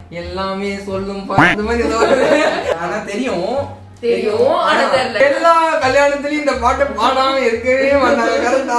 எல்லாமே சொல்லும் பா- இந்த மாதிரி ஏதோ ஒரு- ஆனா தெரியும் தெரியும், ஆனா தெரியல. எல்லா கல்யாணத்துலயும் இந்த பாட்டை பாடாம இருக்கவே மாட்டாங்க கரெக்டா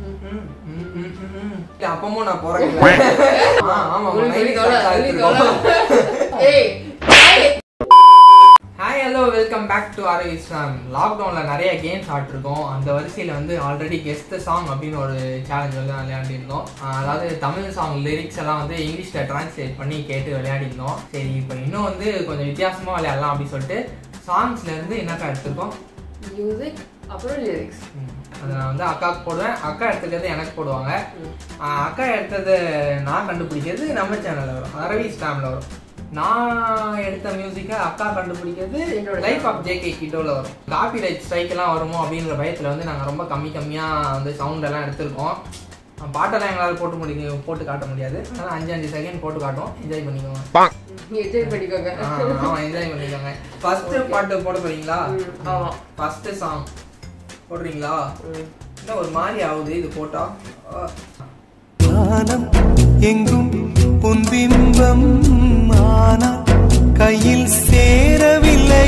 அப்பமும் நான் போறேன் ஆமா உனக்கு கவலை, உனக்கு கவலை. ஏய், ஏய். Hi hello welcome back to ஆர் இஸ்லாம் லாக்டவுனில் நிறைய கேம்ஸ் ஆடிருக்கோம் அந்த வரிசையில் வந்து ஆல்ரெடி கெஸ்ட் சாங் அப்படின்னு ஒரு சேலஞ்ச் வந்து விளையாடிருந்தோம் ஆஹ் அதாவது தமிழ் சாங் லிரிக்ஸ் எல்லாம் வந்து இங்கிலீஷில் ட்ரான்ஸ்லேட் பண்ணி கேட்டு விளையாடிருந்தோம் சரி இப்போ இன்னும் வந்து கொஞ்சம் வித்தியாசமாக விளையாடலாம் அப்படின்னு சொல்லிட்டு சாங்ஸ்ல இருந்து என்னக்கா எடுத்திருக்கோம் மியூசிக் அப்புறம் லிரிக்ஸ் ம். அதை நான் வந்து அக்காவுக்கு போடுவேன் அக்கா எடுத்துக்கிறது எனக்கு போடுவாங்க ஆஹ் அக்கா எடுத்தது நான் கண்டுபிடிக்கிறது நம்ம சேனல்ல வரும் அரவி ஸ்டாம்ல வரும் நான் எடுத்த மியூசிக்கை அக்கா கண்டுபிடிக்கிறது என்னோட லைஃப் ஆஃப் ஜேகே கிட்டோல வரும் காப்பி ரைட் ஸ்ட்ரைக் எல்லாம் வருமோ அப்படிங்கிற பயத்துல வந்து நாங்க ரொம்ப கம்மி கம்மியா வந்து சவுண்ட் எல்லாம் எடுத்திருக்கோம் அஹ் பாட்டெல்லாம் எங்களால் போட்டு முடிக்க போட்டு காட்ட முடியாது அதனால அஞ்சு அஞ்சு செகண்ட் போட்டு காட்டும் என்ஜாய் பண்ணிக்கோங்க என்ஜாய் பண்ணிக்கோங்க ஆஹ் ஆமா என்ஜாய் பண்ணிக்கோங்க ஃபர்ஸ்ட் பாட்டு போட போறீங்களா ம், ஆமா ஃபர்ஸ்ட் சாங் போடுறீங்களா ம். என்ன ஒரு மாதிரி ஆகுது இது போட்டா அஹ் வானம் எங்கும் உன் பிம்பம் ஆனால் கையில் சேரவில்லை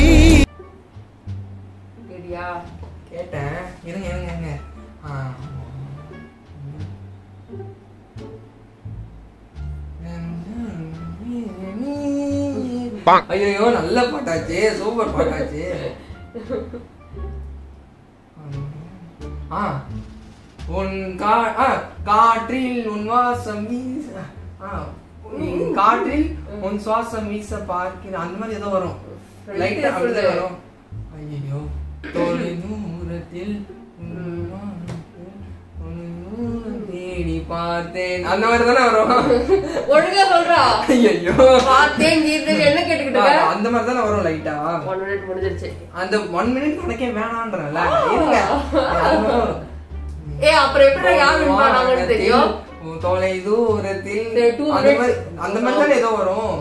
சரியா கேட்டேன் இருங்க இருங்க இருங்க ஆ. ஐயோ நல்ல பாட்டாச்சு சூப்பர் பாட்டாச்சு ஆ உன் கா ஆ, காற்றில் உன் வாசம் வீச ஆ, உன் காற்றில் உன் சுவாசம் வீச பார்க்கிறேன் அந்த மாதிரி ஏதோ வரும் லைட்டா அப்படிதான் வரும் ஐயோ தொலை தூரத்தில் உன் வானத்தில் உன் நூறு தேடி பார்த்தேன் அந்த மாதிரி தானே வரும் ஒழுங்கா சொல்றா ஐயோ பார்த்தேன் தீர்த்தேன் என்ன கேட்டுக்கிட்டு இருக்க அந்த மாதிரி தானே வரும் லைட்டா ஒன் மினிட் முடிஞ்சிருச்சு அந்த ஒன் மினிட் கணக்கே வேணான்றல இருங்க அது மாதிரி வரும். ஏ அப்புறம் எப்படி யார் வின் பண்ணாங்கன்னு தெரியும் தொலை தூரத்தில் சரி, two அந்த minutes. மாதிரி அந்த மாதிரி தானே ஏதோ வரும்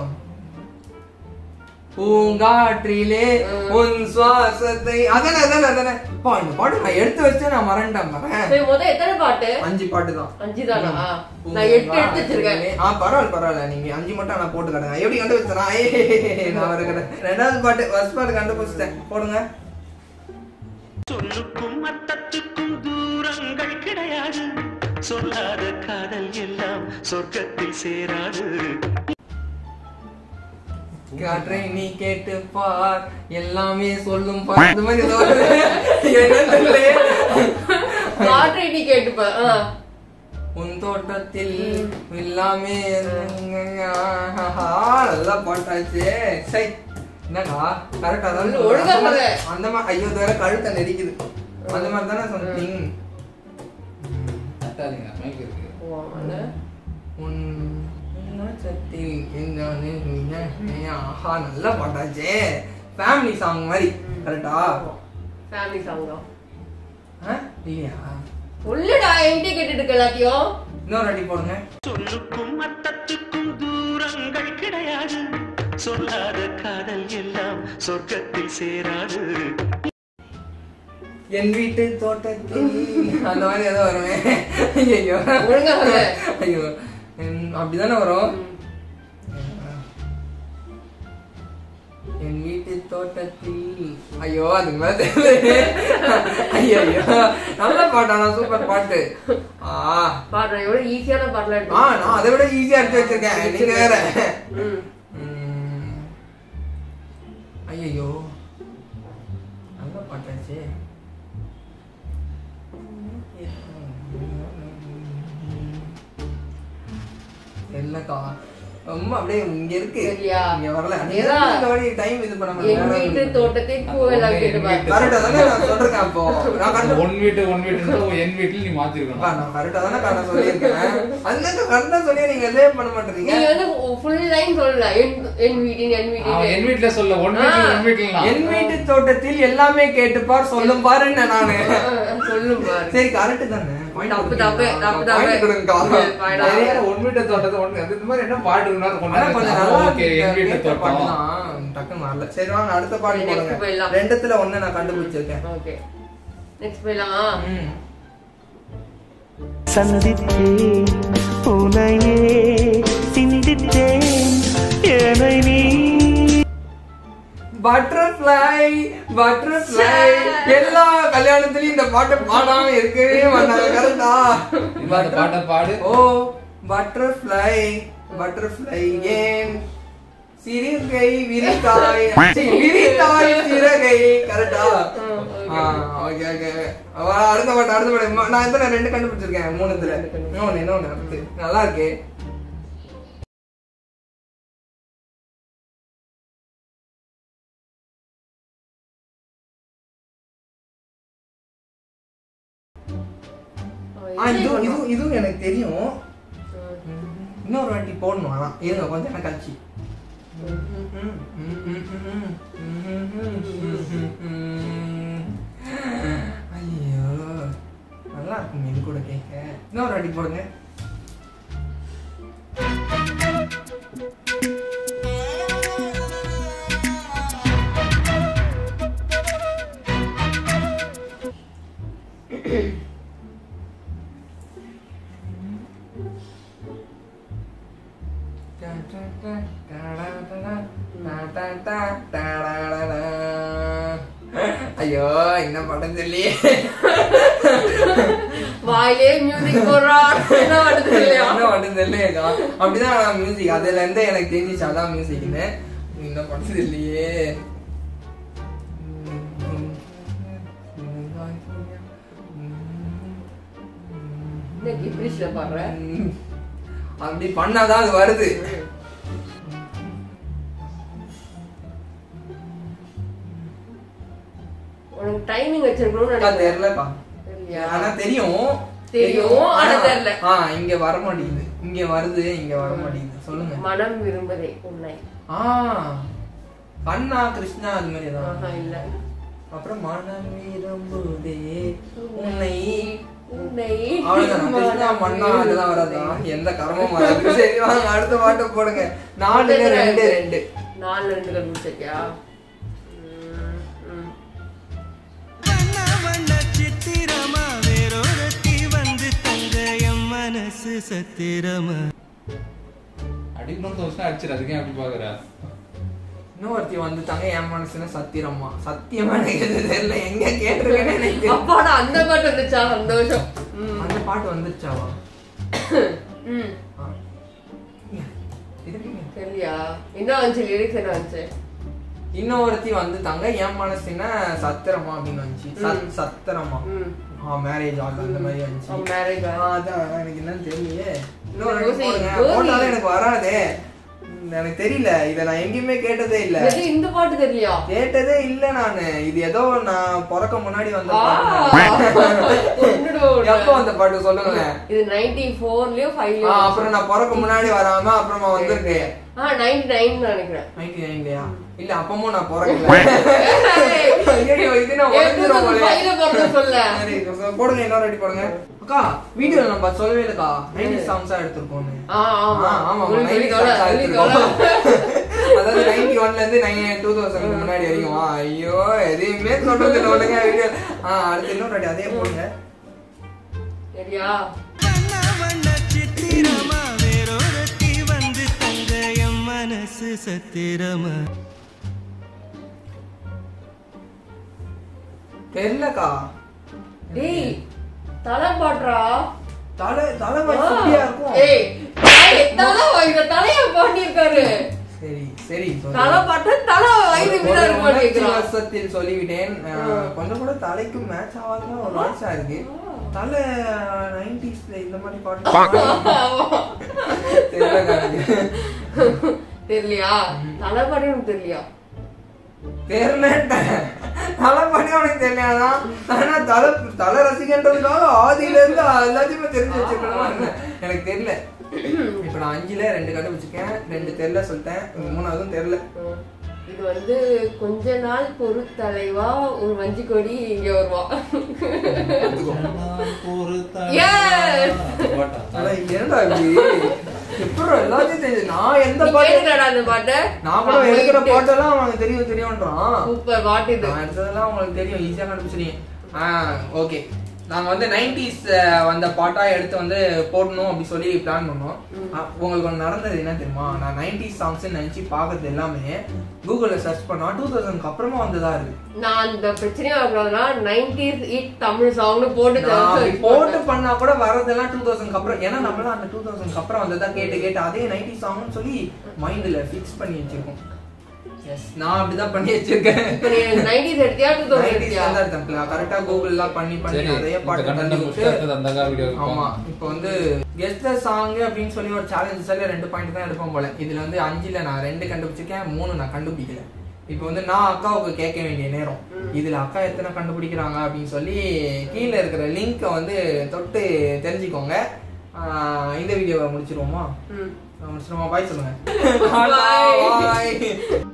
பூங்காற்றிலே உன் சுவாசத்தை அதானே அதானே அதானே பா இந்த பாட்டு நான் எடுத்து வச்சு நான் மறந்துட்டேன் பாரேன் சரி முதல் எத்தனை பாட்டு அஞ்சு பாட்டு தான் அஞ்சு தானா நான் எட்டு எடுத்து வச்சிருக்கேன் ஆ பரவாயில்ல பரவாயில்ல நீங்க அஞ்சு மட்டும் நான் போட்டு காட்டுங்க எப்படி கண்டுபிடிச்சா நான் இருக்கிறேன் ரெண்டாவது பாட்டு ஃபர்ஸ்ட் பாட்டு கண்டுபிடிச்சிட்டேன் போடுங்க சொல்லுக்கும் அர்த்தத்துக்கும் தூரங்கள் கிடையாது சொல்லாத காதல் எல்லாம் சொர்க்கத்தில் சேராது காற்றை நீ கேட்டு பார் எல்லாமே சொல்லும் பார் இந்த மாதிரி ஏதோ ஒரு என்ன தெரியலையே. காற்றை நீ கேட்டுப்ப ஆ. உன் தோட்டத்தில் எல்லாமே ஆஹா, நல்லா பாட்டாச்சு சை என்னடா கரெக்டா தான் ஒழுங்கா சொல்லு. அந்த மாதிரி ஐயோ இது வேற கழுத்தை நெரிக்குது அந்த மாதிரி தானே சம்திங் கத்தாதீங்க மைக் இருக்கு ஓ, ஆமால. உன் நாச்சத்தில் என்றானே நீ ஆஹா நல்லா பாட்டாச்சே ஃபேமிலி சாங் மாதிரி கரெக்டா ஃபேமிலி சாங் தான் ஆ? இல்லையா சொல்லுடா என்கிட்ட கேட்டுட்டு இருக்க எல்லாத்தையும் இன்னொரு அடி போடுங்க சொல்லுக்கும் அர்த்தத்துக்கும் தூரங்கள் கிடையாது சொல்லாத காதல் எல்லாம் சொர்க்கத்தில் சேராது என் வீட்டு தோட்டத்தில் அந்த மாதிரி ஏதோ வருமே ஐயோ ஒழுங்கா சொல்லு. ஐயோ என்- அப்படிதானே வரும் என் வீட்டு தோட்டத்தில் ஐயோ அதுக்கு மேல தெரியல ஐயோ ஐயோ நல்ல பாட்டானா சூப்பர் பாட்டு ஆ பாடுறேன் எவ்வளவு ஈஸியான பாட்டுலாம் ஆ எடுத்து நான் அதை விட ஈஸியா எடுத்து வச்சிருக்கேன் நீங்க வேற ம். ஐயோ நல்ல பாட்டாச்சு இல்லக்கா ரொம்ப அப்படியே இங்க இருக்கு சரியா? இங்க வரல அதேதான். டைம் இது பண்ண என் வீட்டு தோட்டத்தில் பூவெல்லாம் கேட்டுப்பா கரெக்டா தானே நான் சொல்றேன் அப்போ நான் கரெக்டா ஒன் வீட்டு ஒன் வீட்டு என் வீட்டில் நீ மாத்திருக்கணும் நான் கரெக்டா தானே கரெக்டா சொல்லியிருக்கேன் அந்த கரெக்டா சொல்லி நீங்க சேவ் பண்ண மாட்டேறீங்க நீங்க வந்து ஃபுல் லைன் சொல்லல என் என் வீட்டின் என் அவன் என் வீட்டின் வீட்டுல சொல்ல ஒன் வீட்டில் ஒன் வீட்டில் என் வீட்டு தோட்டத்தில் எல்லாமே கேட்டுப்பார் சொல்லும் பாருன்னு நானு சொல்லும் பாரு சரி கரெக்ட் தானே Point தப்பு, கொடுங்க. தப்பு, தப்பு, Point தப்பு. கொடுங்கக்கா. இல்ல, வேணாம். நிறைய ஒன் வீட்டு தோட்டத்தை ஒன்று இந்த மாதிரி என்ன பாட்டு இருந்தாலும் ஆனா கொஞ்சம் நல்லா ஓகே என் வீட்டு கேட்ட பாட்டு தோட்டம் தான். டக்குன்னு வரல சரி வாங்க அடுத்த பாட்டு Next போடுங்க போயிடலாம். ரெண்டுத்துல ஒண்ணு நான் கண்டுபிடிச்சிருக்கேன் ஓகே நெக்ஸ்ட் போயிடலாம் ம். சந்தித்தேன் உனையே சிந்தித்தேன் என்னை நீ பட்டர்ஃப்ளை பட்டர்ஃப்ளை எல்லா கல்யாணத்துலயும் இந்த பாட்டை பாடாம இருக்கவே மாட்டாங்க கரெக்டா இந்த பாட்டை பாடு ஓ பட்டர்ஃப்ளை பட்டர்ஃப்ளை ஏன் சிறுகை விரித்தாய் சீ, விரித்தாய் சிறகை கரெக்டா ஓகே ஓகே அடுத்த பாட்டு அடுத்த பாட்டு ம- நான் இதுல ரெண்டு கண்டுபிடிச்சிருக்கேன் மூணு இதுல இன்னொன்னு இன்னொன்னு அடுத்து. நல்லா இருக்கு ஆ, இதுவும் இதுவும் இதுவும் எனக்கு தெரியும் இன்னொரு வாட்டி போடணும் ஆனா இருங்க கொஞ்சம் எனக்கு கழிச்சு ஐயோ நல்லா இருக்கும் இது கூட கேட்க இன்னொரு வாட்டி போடுங்க ஐயோ என்ன படம் சொல்லி வாயிலே மியூசிக் போடுறான் என்ன பண்ணுது இல்லையா என்ன படம் தெரியலையேக்கா அப்படிதான் மியூசிக் அதுல இருந்து எனக்கு தெரிஞ்சிச்சு அதான் மியூசிக்னு என்ன படம் இல்லையே என்ன கிப்ரிஷ்ல பாடுற அப்படி பண்ணாதான் அது வருது உனக்கு டைமிங் வச்சிருக்கணும்னு அக்கா, நினைக்கிறேன் தெரியலக்கா தெரியலையா? ஆனா தெரியும் தெரியும், ஆனா தெரியல. ஆ இங்க வர மாட்டேங்குது இங்க வருது இங்க வர மாட்டேங்குது சொல்லுங்க மனம் விரும்புதே உன்னை ஆ கண்ணா கிருஷ்ணா அது மாதிரி ஆஹா, ஏதாவது இல்ல அப்புறம் மனம் விரும்புதே உன்னை உன்னை அவ்வளவுதான் கிருஷ்ணா மண்ணா அதெல்லாம் வராதா எந்த கர்மம் வராது சரி வாங்க அடுத்த பாட்டு போடுங்க நாலுல ரெண்டு ரெண்டு நாலு ரெண்டு கண்டுபிடிச்சிருக்கியா ம், ம். வண்ண வண்ண சித்திரமா வேறொருத்தி வந்து தங்க என் மனசு சத்திரமா அடிக்கணும்னு தோணுச்சுன்னா அடிச்சிரு அதுக்கே அப்படி பாக்குற இன்னொருத்தி வந்துட்டாங்க என் மனசுல சத்திரமா சத்தியமா எனக்கு இது தெரியல எங்க கேட்டிருக்கேன்னு எனக்கு தெரியல. அப்பாடா அந்த பாட்டு வந்துச்சா சந்தோஷம் ம், அந்த பாட்டு வந்துருச்சாவா ம். ஆ. இங்க, இருக்குங்க. தெரியலையா என்ன வந்துச்சு லிரிக்ஸ் என்ன வந்துச்சு இன்னொருத்தி வந்துட்டாங்க என் மனசுனா சத்திரமா அப்படின்னு வந்துச்சு சத்- சத்திரமா ம் மேரேஜ் ஆகும் அந்த மாதிரி வந்துச்சு மேரேஜ் ஆ, அதான் எனக்கு என்னன்னு தெரியலையே இன்னொரு யோசி, வாட்டி போடுங்க. யோசி. போட்டாலும் எனக்கு வராதே ம், எனக்கு தெரியல இத நான் எங்கேயுமே கேட்டதே இல்ல இது இந்த பாட்டு தெரியலையா கேட்டதே இல்ல நானு இது ஏதோ நான் பிறக்க முன்னாடி வந்த ஆ, பாட்டு கொன்னுடுவோம். எப்போ வந்த பாட்டு சொல்லுங்களேன் இது நைன்டி ஃபோர்லயோ ஆ, ஃபைவ்லயோ அப்புறம் நான் பிறக்க முன்னாடி வராம அப்புறமா வந்திருக்கேன் ஆ நைன்டி நைன் நினைக்கிறேன் நைன்டி நைன்லயா இல்ல அப்பமும் நான் பிறக்கல ஐயோ இது நான் உடஞ்சிரும் போலயே. ஃபைவ்ல பிறந்த சொல்ல சரி, so போடுங்க இன்னொரு அடி போடுங்க அக்கா வீடியோ நம்ம சொல்லவே இல்லக்கா நைன்டி சாங்ஸா எடுத்திருக்கோம்னு ஆ ஆமா ஆ, ஆமா சொல்லி 90s தொலை, songs ஆ சொல்லி எடுத்திருக்கோம். தொலை. அதாவது நைன்டி ஒன்ல இருந்து நைன் டூ தௌசண்ட் முன்னாடி வரைக்கும் ஆ, ஐயோ எதையுமே சொல்றது இல்லை ஒழுங்கா வீடியோ ஆ அடுத்து இன்னொரு அடி அதே போடுங்க சரியா வண்ண வண்ண சித்திரமா வேறொருத்தி வந்து தங்க என் மனசு சத்திரமா தெரியலக்கா டேய் தலை பாடுறா தலை தலை மாதிரி சுட்டியா இருக்கும் ஏய் தலை தலை வைக்கிற தலைய பாட்டிருக்காரு சரி சரி சொல்லு. தலை பாட்டு தலை வயிறு ஒரு வீடா இருக்க உணர்ச்சி மாட்டேங்கிறான் வசத்தில் சொல்லிவிட்டேன் அஹ், கொஞ்சம் கூட தலைக்கு மேட்ச் ஆகாதுன்னு ஒரு வாய்ஸா இருக்கு தலை நைன்டிஸ்ல இந்த மாதிரி பாட்டு தெரியலக்கா எனக்கு. தெரியலையா தலை பாட்டு உனக்கு தெரியலையா தெரியலன்ட்டேன். தலை பண்ணி அவனுக்கு தெரியாதான் ஆனா தலை தலை ரசிகன்றதுக்காக ஆதியில இருந்து எல்லாத்தையுமே தெரிஞ்சு வச்சிருக்கணும் எனக்கு தெரியல இப்ப நான் அஞ்சுல ரெண்டு கண்டுபிடிச்சிருக்கேன் ரெண்டு தெரியல சொல்லிட்டேன் மூணாவதும் தெரியல ம். இது வந்து கொஞ்ச நாள் பொறுத்தலைவா ஒரு வஞ்சி கொடி இங்க வருவா Yes! ஆனா ஏன்டா இப்படி எப்படி எல்லாத்தையும் தெரியுது நான் எந்த நீ பாட்டு கேட்டுக்கடா அந்த பாட்டை நான் கூட எடுக்கிற பாட்டெல்லாம் அவனுக்கு தெரியும் தெரியும்ன்றான் சூப்பர் பாட்டு இது நான் எடுத்ததெல்லாம் உங்களுக்கு தெரியும் ஈஸியா கண்டுபிடிச்சிருக்கீங்க ஆ ஓகே நாங்க வந்து நைன்டிஸ் வந்த பாட்டா எடுத்து வந்து போடணும் அப்படி சொல்லி பிளான் பண்ணோம் அஹ் உங்களுக்கு ஒன்று நடந்தது என்ன தெரியுமா நான் நைன்டிஸ் சாங்ஸ் நினைச்சு பாக்குறது எல்லாமே கூகுள்ல சர்ச் பண்ணா டூ தௌசண்ட்க்கு அப்புறமா வந்ததா இருக்கு நான் அந்த பிரச்சனையா இருக்கிறதுனா நைன்டிஸ் இட் தமிழ் சாங்னு போட்டு நான் அப்படி search போட்டு பண்ணேன். பண்ணா கூட வரதெல்லாம் டூ தௌசண்ட்க்கு அப்புறம் ஏன்னா நம்மளாம் அந்த டூ தௌசண்ட்க்கு அப்புறம் வந்ததா கேட்டு கேட்டு அதே நைன்டி சாங்னு சொல்லி மைண்ட்ல ஃபிக்ஸ் பண்ணி வச்சிருக்கோம் எஸ் நான் அப்படிதான் பண்ணி வச்சிருக்கேன் இப்ப நீ 90s எடுத்தியா 2000 நைன்டிஸ் எடுத்தியா தான் எடுத்தேன் கரெக்டா கூகுள் எல்லாம் பண்ணி பண்ணி சரி நிறைய இந்த பாட்டு கண்டென்ட் தள்ளி முடிச்சு விட்டு அடுத்தது அந்த வீடியோ ஆமா இப்போ வந்து கெஸ்ட் சாங் அப்படின்னு சொல்லி ஒரு சேலஞ்ச் சொல்லி ரெண்டு பாயிண்ட் தான் எடுப்போம் போல இதுல வந்து அஞ்சுல நான் ரெண்டு கண்டுபிடிச்சிருக்கேன் மூணு நான் கண்டுபிடிக்கல இப்போ வந்து நான் அக்காவுக்கு கேட்க வேண்டிய நேரம் இதுல அக்கா எத்தனை கண்டுபிடிக்கிறாங்க அப்படின்னு சொல்லி கீழே இருக்கிற லிங்கை வந்து தொட்டு தெரிஞ்சுக்கோங்க ஆஹ் இந்த வீடியோவை முடிச்சிருவோமா ம். முடிச்சிருவோமா பாய் சொல்லுங்க Bye. பாய்